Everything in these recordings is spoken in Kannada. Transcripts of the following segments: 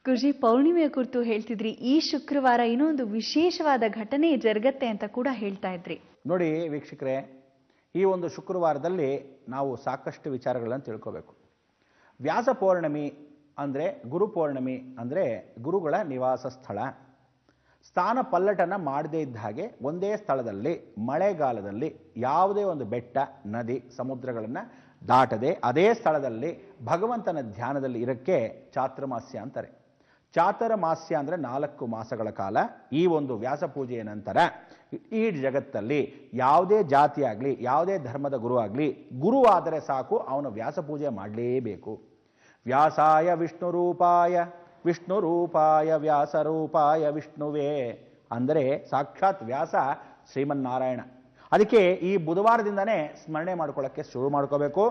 ಗುರುಜಿ ಪೌರ್ಣಿಮೆಯ ಕುರಿತು ಹೇಳ್ತಿದ್ರಿ ಈ ಶುಕ್ರವಾರ ಇನ್ನೊಂದು ವಿಶೇಷವಾದ ಘಟನೆ ಜರುಗತ್ತೆ ಅಂತ ಕೂಡ ಹೇಳ್ತಾ ಇದ್ರಿ ನೋಡಿ ವೀಕ್ಷಕರೇ ಈ ಒಂದು ಶುಕ್ರವಾರದಲ್ಲಿ ನಾವು ಸಾಕಷ್ಟು ವಿಚಾರಗಳನ್ನು ತಿಳ್ಕೋಬೇಕು ವ್ಯಾಸ ಪೌರ್ಣಮಿ ಅಂದರೆ ಗುರು ಪೌರ್ಣಮಿ ಅಂದರೆ ಗುರುಗಳ ನಿವಾಸ ಸ್ಥಳ ಸ್ಥಾನ ಪಲ್ಲಟನ ಮಾಡದೇ ಇದ್ದ ಹಾಗೆ ಒಂದೇ ಸ್ಥಳದಲ್ಲಿ ಮಳೆಗಾಲದಲ್ಲಿ ಯಾವುದೇ ಒಂದು ಬೆಟ್ಟ ನದಿ ಸಮುದ್ರಗಳನ್ನು ದಾಟದೆ ಅದೇ ಸ್ಥಳದಲ್ಲಿ ಭಗವಂತನ ಧ್ಯಾನದಲ್ಲಿ ಇರಕ್ಕೆ ಚಾತುರ್ಮಾಸ್ಯ ಅಂತಾರೆ ಚಾತುರ್ಮಾಸ್ಯ ಅಂದರೆ ನಾಲ್ಕು ಮಾಸಗಳ ಕಾಲ ಈ ಒಂದು ವ್ಯಾಸ ಪೂಜೆಯ ನಂತರ ಈ ಜಗತ್ತಲ್ಲಿ ಯಾವುದೇ ಜಾತಿ ಆಗಲಿ ಯಾವುದೇ ಧರ್ಮದ ಗುರು ಆಗಲಿ ಗುರು ಆದರೆ ಸಾಕು ಅವನು ವ್ಯಾಸ ಪೂಜೆ ಮಾಡಲೇಬೇಕು ವ್ಯಾಸಾಯ ವಿಷ್ಣು ರೂಪಾಯ ವಿಷ್ಣು ರೂಪಾಯ ವ್ಯಾಸ ರೂಪಾಯ ವಿಷ್ಣುವೇ ಅಂದರೆ ಸಾಕ್ಷಾತ್ ವ್ಯಾಸ ಶ್ರೀಮನ್ನಾರಾಯಣ ಅದಕ್ಕೆ ಈ ಬುಧವಾರದಿಂದನೇ ಸ್ಮರಣೆ ಮಾಡ್ಕೊಳ್ಳೋಕ್ಕೆ ಶುರು ಮಾಡ್ಕೋಬೇಕು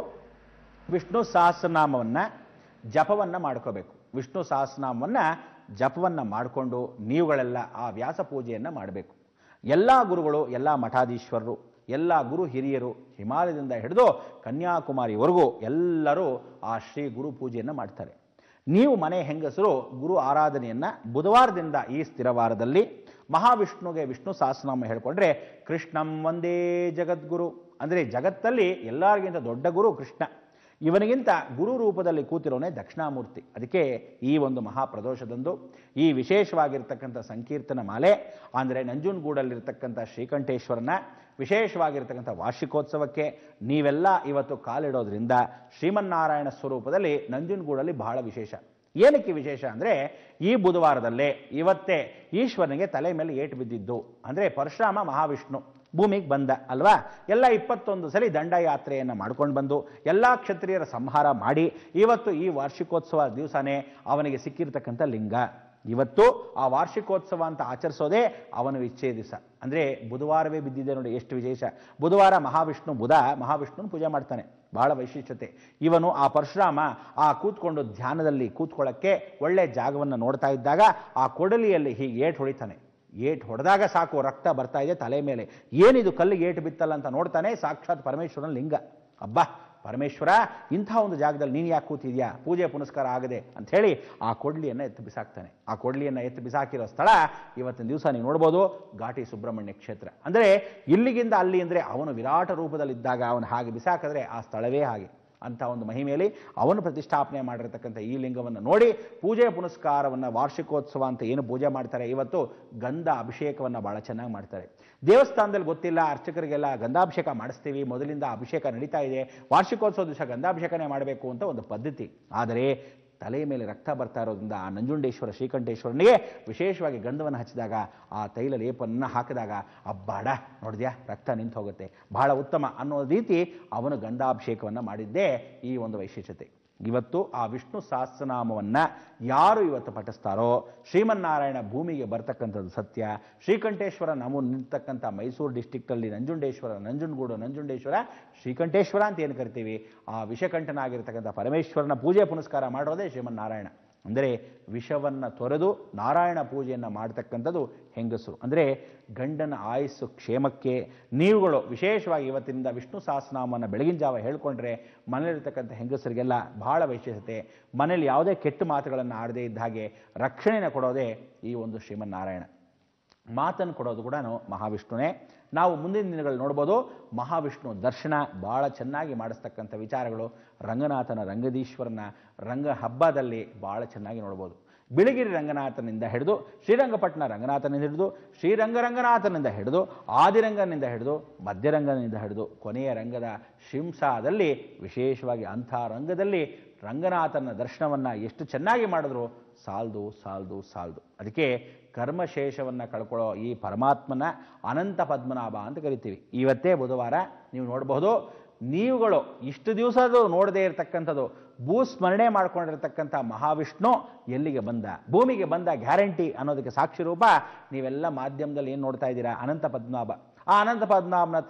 ವಿಷ್ಣು ಸಹಸ್ರನಾಮವನ್ನು ಜಪವನ್ನು ಮಾಡ್ಕೋಬೇಕು ವಿಷ್ಣು ಸಹಸ್ರನಾಮವನ್ನು ಜಪವನ್ನು ಮಾಡಿಕೊಂಡು ನೀವುಗಳೆಲ್ಲ ಆ ವ್ಯಾಸ ಪೂಜೆಯನ್ನು ಮಾಡಬೇಕು ಎಲ್ಲ ಗುರುಗಳು ಎಲ್ಲ ಮಠಾಧೀಶ್ವರರು ಎಲ್ಲ ಗುರು ಹಿರಿಯರು ಹಿಮಾಲಯದಿಂದ ಹಿಡಿದು ಕನ್ಯಾಕುಮಾರಿವರೆಗೂ ಎಲ್ಲರೂ ಆ ಶ್ರೀ ಗುರು ಪೂಜೆಯನ್ನು ಮಾಡ್ತಾರೆ ನೀವು ಮನೆ ಹೆಂಗಸರು ಗುರು ಆರಾಧನೆಯನ್ನು ಬುಧವಾರದಿಂದ ಈ ಸ್ಥಿರವಾರದಲ್ಲಿ ಮಹಾವಿಷ್ಣುಗೆ ವಿಷ್ಣು ಸಹಸ್ರನಾಮ ಹೇಳ್ಕೊಂಡ್ರೆ ಕೃಷ್ಣಂ ಒಂದೇ ಜಗದ್ಗುರು ಅಂದರೆ ಜಗತ್ತಲ್ಲಿ ಎಲ್ಲರಿಗಿಂತ ದೊಡ್ಡ ಗುರು ಕೃಷ್ಣ ಇವನಿಗಿಂತ ಗುರು ರೂಪದಲ್ಲಿ ಕೂತಿರೋನೇ ದಕ್ಷಿಣಾಮೂರ್ತಿ ಅದಕ್ಕೆ ಈ ಒಂದು ಮಹಾಪ್ರದೋಷದಂದು ಈ ವಿಶೇಷವಾಗಿರ್ತಕ್ಕಂಥ ಸಂಕೀರ್ತನ ಮಾಲೆ ಅಂದರೆ ನಂಜುನಗೂಡಲ್ಲಿರ್ತಕ್ಕಂಥ ಶ್ರೀಕಂಠೇಶ್ವರನ ವಿಶೇಷವಾಗಿರ್ತಕ್ಕಂಥ ವಾರ್ಷಿಕೋತ್ಸವಕ್ಕೆ ನೀವೆಲ್ಲ ಇವತ್ತು ಕಾಲಿಡೋದ್ರಿಂದ ಶ್ರೀಮನ್ನಾರಾಯಣ ಸ್ವರೂಪದಲ್ಲಿ ನಂಜುನಗೂಡಲ್ಲಿ ಬಹಳ ವಿಶೇಷ ಏನಕ್ಕೆ ವಿಶೇಷ ಅಂದರೆ ಈ ಬುಧವಾರದಲ್ಲೇ ಇವತ್ತೇ ಈಶ್ವರನಿಗೆ ತಲೆ ಮೇಲೆ ಏಟು ಬಿದ್ದಿದ್ದು ಅಂದರೆ ಪರಶುರಾಮ ಮಹಾವಿಷ್ಣು ಭೂಮಿಗೆ ಬಂದ ಅಲ್ವಾ ಎಲ್ಲ ಇಪ್ಪತ್ತೊಂದು ಸಲ ದಂಡಯಾತ್ರೆಯನ್ನು ಮಾಡ್ಕೊಂಡು ಬಂದು ಎಲ್ಲ ಕ್ಷತ್ರಿಯರ ಸಂಹಾರ ಮಾಡಿ ಇವತ್ತು ಈ ವಾರ್ಷಿಕೋತ್ಸವ ದಿವಸನೇ ಅವನಿಗೆ ಸಿಕ್ಕಿರ್ತಕ್ಕಂಥ ಲಿಂಗ ಇವತ್ತು ಆ ವಾರ್ಷಿಕೋತ್ಸವ ಅಂತ ಆಚರಿಸೋದೇ ಅವನ ಇಚ್ಛೆ ದಿವಸ ಅಂದರೆ ಬುಧವಾರವೇ ಬಿದ್ದಿದೆ ನೋಡಿ ಎಷ್ಟು ವಿಶೇಷ ಬುಧವಾರ ಮಹಾವಿಷ್ಣು ಬುಧ ಮಹಾವಿಷ್ಣುನ ಪೂಜೆ ಮಾಡ್ತಾನೆ ಬಹಳ ವೈಶಿಷ್ಟ್ಯತೆ ಇವನು ಆ ಪರಶುರಾಮ ಆ ಕೂತ್ಕೊಂಡು ಧ್ಯಾನದಲ್ಲಿ ಕೂತ್ಕೊಳ್ಳೋಕ್ಕೆ ಒಳ್ಳೆ ಜಾಗವನ್ನು ನೋಡ್ತಾ ಇದ್ದಾಗ ಆ ಕೊಡಲಿಯಲ್ಲಿ ಹೀಗೆ ಏಟ್ ಹೊಡಿತಾನೆ ಏಟ್ ಹೊಡೆದಾಗ ಸಾಕು ರಕ್ತ ಬರ್ತಾ ಇದೆ ತಲೆ ಮೇಲೆ ಏನಿದು ಕಲ್ಲಿಗೆ ಏಟು ಬಿತ್ತಲ್ಲ ಅಂತ ನೋಡ್ತಾನೆ ಸಾಕ್ಷಾತ್ ಪರಮೇಶ್ವರನ ಲಿಂಗ ಅಬ್ಬಾ ಪರಮೇಶ್ವರ ಇಂಥ ಒಂದು ಜಾಗದಲ್ಲಿ ನೀನು ಯಾಕೆ ಕೂತಿದ್ಯಾ ಪೂಜೆ ಪುನಸ್ಕಾರ ಆಗದೆ ಅಂತ ಹೇಳಿ ಆ ಕೊಡ್ಲಿಯನ್ನು ಎತ್ತು ಬಿಸಾಕ್ತಾನೆ ಆ ಕೊಡ್ಲಿಯನ್ನು ಎತ್ತು ಬಿಸಾಕಿರೋ ಸ್ಥಳ ಇವತ್ತಿನ ದಿವಸ ನೀವು ನೋಡ್ಬೋದು ಘಾಟಿ ಸುಬ್ರಹ್ಮಣ್ಯ ಕ್ಷೇತ್ರ ಅಂದರೆ ಇಲ್ಲಿಗಿಂದ ಅಲ್ಲಿ ಅಂದರೆ ಅವನು ವಿರಾಟ ರೂಪದಲ್ಲಿದ್ದಾಗ ಅವನು ಹಾಗೆ ಬಿಸಾಕಿದ್ರೆ ಆ ಸ್ಥಳವೇ ಹಾಗೆ ಅಂಥ ಒಂದು ಮಹಿಮೆಯಲ್ಲಿ ಅವನು ಪ್ರತಿಷ್ಠಾಪನೆ ಮಾಡಿರ್ತಕ್ಕಂಥ ಈ ಲಿಂಗವನ್ನು ನೋಡಿ ಪೂಜೆ ಪುನಸ್ಕಾರವನ್ನು ವಾರ್ಷಿಕೋತ್ಸವ ಅಂತ ಏನು ಪೂಜೆ ಮಾಡ್ತಾರೆ ಇವತ್ತು ಗಂಧ ಅಭಿಷೇಕವನ್ನು ಭಾಳ ಚೆನ್ನಾಗಿ ಮಾಡ್ತಾರೆ ದೇವಸ್ಥಾನದಲ್ಲಿ ಗೊತ್ತಿಲ್ಲ ಅರ್ಚಕರಿಗೆಲ್ಲ ಗಂಧಾಭಿಷೇಕ ಮಾಡಿಸ್ತೀವಿ ಮೊದಲಿಂದ ಅಭಿಷೇಕ ನಡೀತಾ ಇದೆ ವಾರ್ಷಿಕೋತ್ಸವ ದಿವಸ ಗಂಧಾಭಿಷೇಕನೇ ಮಾಡಬೇಕು ಅಂತ ಒಂದು ಪದ್ಧತಿ ಆದರೆ ತಲೆಯ ಮೇಲೆ ರಕ್ತ ಬರ್ತಾ ಇರೋದ್ರಿಂದ ಆ ನಂಜುಂಡೇಶ್ವರ ಶ್ರೀಕಂಠೇಶ್ವರನಿಗೆ ವಿಶೇಷವಾಗಿ ಗಂಧವನ್ನು ಹಚ್ಚಿದಾಗ ಆ ತೈಲ ಲೇಪವನ್ನು ಹಾಕಿದಾಗ ಅಬ್ಬಾಡ ನೋಡಿದ್ಯಾ ರಕ್ತ ನಿಂತು ಹೋಗುತ್ತೆ ಬಹಳ ಉತ್ತಮ ಅನ್ನೋ ರೀತಿ ಅವನು ಗಂಧಾಭಿಷೇಕವನ್ನು ಮಾಡಿದ್ದೇ ಈ ಒಂದು ವೈಶಿಷ್ಟ್ಯತೆ ಇವತ್ತು ಆ ವಿಷ್ಣು ಸಹಸ್ರನಾಮವನ್ನು ಯಾರು ಇವತ್ತು ಪಠಿಸ್ತಾರೋ ಶ್ರೀಮನ್ನಾರಾಯಣ ಭೂಮಿಗೆ ಬರ್ತಕ್ಕಂಥದ್ದು ಸತ್ಯ ಶ್ರೀಕಂಠೇಶ್ವರ ನಾವು ನಿಲ್ತಕ್ಕಂಥ ಮೈಸೂರು ಡಿಸ್ಟಿಕ್ಟಲ್ಲಿ ನಂಜುಂಡೇಶ್ವರ ನಂಜುನಗೂಡು ನಂಜುಂಡೇಶ್ವರ ಶ್ರೀಕಂಠೇಶ್ವರ ಅಂತ ಏನು ಕರಿತೀವಿ ಆ ವಿಷಕಂಠನಾಗಿರ್ತಕ್ಕಂಥ ಪರಮೇಶ್ವರನ ಪೂಜೆ ಪುನಸ್ಕಾರ ಮಾಡೋದೇ ಶ್ರೀಮನ್ನಾರಾಯಣ ಅಂದರೆ ವಿಷವನ್ನು ತೊರೆದು ನಾರಾಯಣ ಪೂಜೆಯನ್ನು ಮಾಡ್ತಕ್ಕಂಥದ್ದು ಹೆಂಗಸರು ಅಂದರೆ ಗಂಡನ ಆಯುಸ್ಸು ಕ್ಷೇಮಕ್ಕೆ ನೀವುಗಳು ವಿಶೇಷವಾಗಿ ಇವತ್ತಿನಿಂದ ವಿಷ್ಣು ಸಹಸ್ರನಾಮವನ್ನು ಬೆಳಗಿನ ಜಾವ ಹೇಳ್ಕೊಂಡ್ರೆ ಮನೇಲಿರ್ತಕ್ಕಂಥ ಹೆಂಗಸರಿಗೆಲ್ಲ ಬಹಳ ವೈಶಿಷ್ಟ್ಯತೆ ಮನೇಲಿ ಯಾವುದೇ ಕೆಟ್ಟ ಮಾತುಗಳನ್ನು ಆಡದೇ ಇದ್ದ ಹಾಗೆ ರಕ್ಷಣೆನ ಕೊಡೋದೇ ಈ ಒಂದು ಶ್ರೀಮನ್ನಾರಾಯಣ ಮಾತನ್ನು ಕೊಡೋದು ಕೂಡ ಮಹಾವಿಷ್ಣುನೇ ನಾವು ಮುಂದಿನ ದಿನಗಳಲ್ಲಿ ನೋಡ್ಬೋದು ಮಹಾವಿಷ್ಣು ದರ್ಶನ ಭಾಳ ಚೆನ್ನಾಗಿ ಮಾಡಿಸ್ತಕ್ಕಂಥ ವಿಚಾರಗಳು ರಂಗನಾಥನ ರಂಗದೀಶ್ವರನ ರಂಗ ಹಬ್ಬದಲ್ಲಿ ಭಾಳ ಚೆನ್ನಾಗಿ ನೋಡ್ಬೋದು ಬಿಳಿಗಿರಿ ರಂಗನಾಥನಿಂದ ಹಿಡಿದು ಶ್ರೀರಂಗಪಟ್ಟಣ ರಂಗನಾಥನಿಂದ ಹಿಡಿದು ಶ್ರೀರಂಗರಂಗನಾಥನಿಂದ ಹಿಡಿದು ಆದಿರಂಗನಿಂದ ಹಿಡಿದು ಮಧ್ಯರಂಗನಿಂದ ಹಿಡಿದು ಕೊನೆಯ ರಂಗದ ಶಿಂಸಾದಲ್ಲಿ ವಿಶೇಷವಾಗಿ ಅಂಥ ರಂಗದಲ್ಲಿ ರಂಗನಾಥನ ದರ್ಶನವನ್ನು ಎಷ್ಟು ಚೆನ್ನಾಗಿ ಮಾಡಿದ್ರು ಸಾಲ್ದು ಸಾಲ್ದು ಸಾಲ್ದು ಅದಕ್ಕೆ ಕರ್ಮಶೇಷವನ್ನು ಕಳ್ಕೊಳ್ಳೋ ಈ ಪರಮಾತ್ಮನ ಅನಂತ ಪದ್ಮನಾಭ ಅಂತ ಕರಿತೀವಿ ಇವತ್ತೇ ಬುಧವಾರ ನೀವು ನೋಡಬಹುದು ನೀವುಗಳು ಇಷ್ಟು ದಿವಸದು ನೋಡದೇ ಇರತಕ್ಕಂಥದ್ದು ಭೂಸ್ಮರಣೆ ಮಾಡ್ಕೊಂಡಿರ್ತಕ್ಕಂಥ ಮಹಾವಿಷ್ಣು ಎಲ್ಲಿಗೆ ಬಂದ ಭೂಮಿಗೆ ಬಂದ ಗ್ಯಾರಂಟಿ ಅನ್ನೋದಕ್ಕೆ ಸಾಕ್ಷಿ ರೂಪ ನೀವೆಲ್ಲ ಮಾಧ್ಯಮದಲ್ಲಿ ಏನು ನೋಡ್ತಾ ಇದ್ದೀರಾ ಅನಂತ ಪದ್ಮನಾಭ ಆ ಅನಂತ ಪದ್ಮನಾಭನ ಹತ್ರ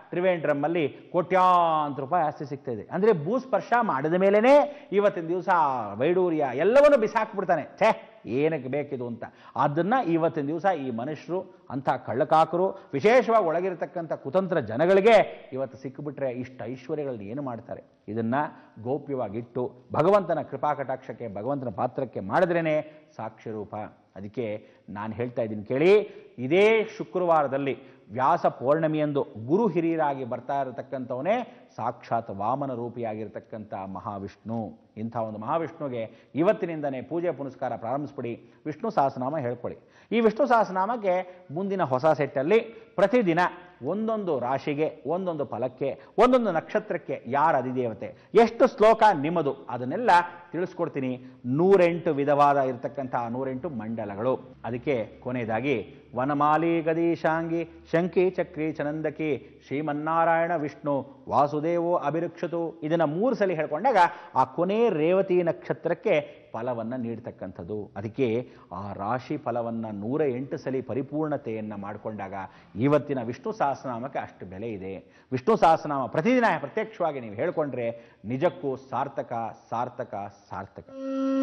ತ್ರಿವೇಂದ್ರಮ್ಮಲ್ಲಿ ಕೋಟ್ಯಾಂತರ ರೂಪಾಯಿ ಆಸ್ತಿ ಸಿಗ್ತಾ ಇದೆ ಅಂದರೆ ಭೂಸ್ಪರ್ಶ ಮಾಡಿದ ಮೇಲೇ ಇವತ್ತಿನ ದಿವಸ ವೈಡೂರ್ಯ ಎಲ್ಲವನ್ನೂ ಬಿಸಾಕ್ಬಿಡ್ತಾನೆ ಛೇ ಏನಕ್ಕೆ ಬೇಕಿದು ಅಂತ ಅದನ್ನು ಇವತ್ತಿನ ದಿವಸ ಈ ಮನುಷ್ಯರು ಅಂಥ ಕಳ್ಳಕಾಕರು ವಿಶೇಷವಾಗಿ ಒಳಗಿರತಕ್ಕಂಥ ಕುತಂತ್ರ ಜನಗಳಿಗೆ ಇವತ್ತು ಸಿಕ್ಕಿಬಿಟ್ರೆ ಇಷ್ಟ ಐಶ್ವರ್ಯಗಳನ್ನ ಏನು ಮಾಡ್ತಾರೆ ಇದನ್ನು ಗೌಪ್ಯವಾಗಿಟ್ಟು ಭಗವಂತನ ಕೃಪಾ ಕಟಾಕ್ಷಕ್ಕೆ ಭಗವಂತನ ಪಾತ್ರಕ್ಕೆ ಮಾಡಿದ್ರೇ ಸಾಕ್ಷ್ಯ ರೂಪ ಅದಕ್ಕೆ ನಾನು ಹೇಳ್ತಾ ಇದ್ದೀನಿ ಕೇಳಿ ಇದೇ ಶುಕ್ರವಾರದಲ್ಲಿ ವ್ಯಾಸ ಪೌರ್ಣಮಿಯಂದು ಗುರು ಹಿರಿಯರಾಗಿ ಬರ್ತಾ ಇರತಕ್ಕಂಥವನೇ ಸಾಕ್ಷಾತ್ ವಾಮನ ರೂಪಿಯಾಗಿರ್ತಕ್ಕಂಥ ಮಹಾವಿಷ್ಣು ಇಂಥ ಒಂದು ಮಹಾವಿಷ್ಣುಗೆ ಇವತ್ತಿನಿಂದನೇ ಪೂಜೆ ಪುನಸ್ಕಾರ ಪ್ರಾರಂಭಿಸ್ಬಿಡಿ ವಿಷ್ಣು ಸಹಸ್ರನಾಮ ಹೇಳ್ಕೊಳ್ಳಿ ಈ ವಿಷ್ಣು ಸಹಸ್ರನಾಮಕ್ಕೆ ಮುಂದಿನ ಹೊಸ ಸೆಟ್ಟಲ್ಲಿ ಪ್ರತಿದಿನ ಒಂದೊಂದು ರಾಶಿಗೆ ಒಂದೊಂದು ಫಲಕ್ಕೆ ಒಂದೊಂದು ನಕ್ಷತ್ರಕ್ಕೆ ಯಾರ ಅಧಿದೇವತೆ ಎಷ್ಟು ಶ್ಲೋಕ ನಿಮ್ಮದು ಅದನ್ನೆಲ್ಲ ತಿಳಿಸ್ಕೊಡ್ತೀನಿ ನೂರೆಂಟು ವಿಧವಾದ ಇರತಕ್ಕಂಥ ನೂರೆಂಟು ಮಂಡಲಗಳು ಅದಕ್ಕೆ ಕೊನೆಯದಾಗಿ ವನಮಾಲಿ ಗದೀಶಾಂಗಿ ಶಂಕಿ ಚಕ್ರಿ ಚನಂದಕಿ ಶ್ರೀಮನ್ನಾರಾಯಣ ವಿಷ್ಣು ವಾಸುದೇವೋ ಅಭಿರುಕ್ಷತು ಇದನ್ನು ಮೂರು ಸಲ ಹೇಳ್ಕೊಂಡಾಗ ಆ ಕೊನೆ ರೇವತಿ ನಕ್ಷತ್ರಕ್ಕೆ ಫಲವನ್ನು ನೀಡ್ತಕ್ಕಂಥದ್ದು ಅದಕ್ಕೆ ಆ ರಾಶಿ ಫಲವನ್ನು ನೂರ ಎಂಟು ಸಲ ಪರಿಪೂರ್ಣತೆಯನ್ನು ಮಾಡಿಕೊಂಡಾಗ ಇವತ್ತಿನ ವಿಷ್ಣು ಸಹಸ್ರನಾಮಕ್ಕೆ ಅಷ್ಟು ಬೆಲೆ ಇದೆ ವಿಷ್ಣು ಸಹಸ್ರನಾಮ ಪ್ರತಿದಿನ ಪ್ರತ್ಯಕ್ಷವಾಗಿ ನೀವು ಹೇಳ್ಕೊಂಡ್ರೆ ನಿಜಕ್ಕೂ ಸಾರ್ಥಕ ಸಾರ್ಥಕ ಸಾರ್ಥಕ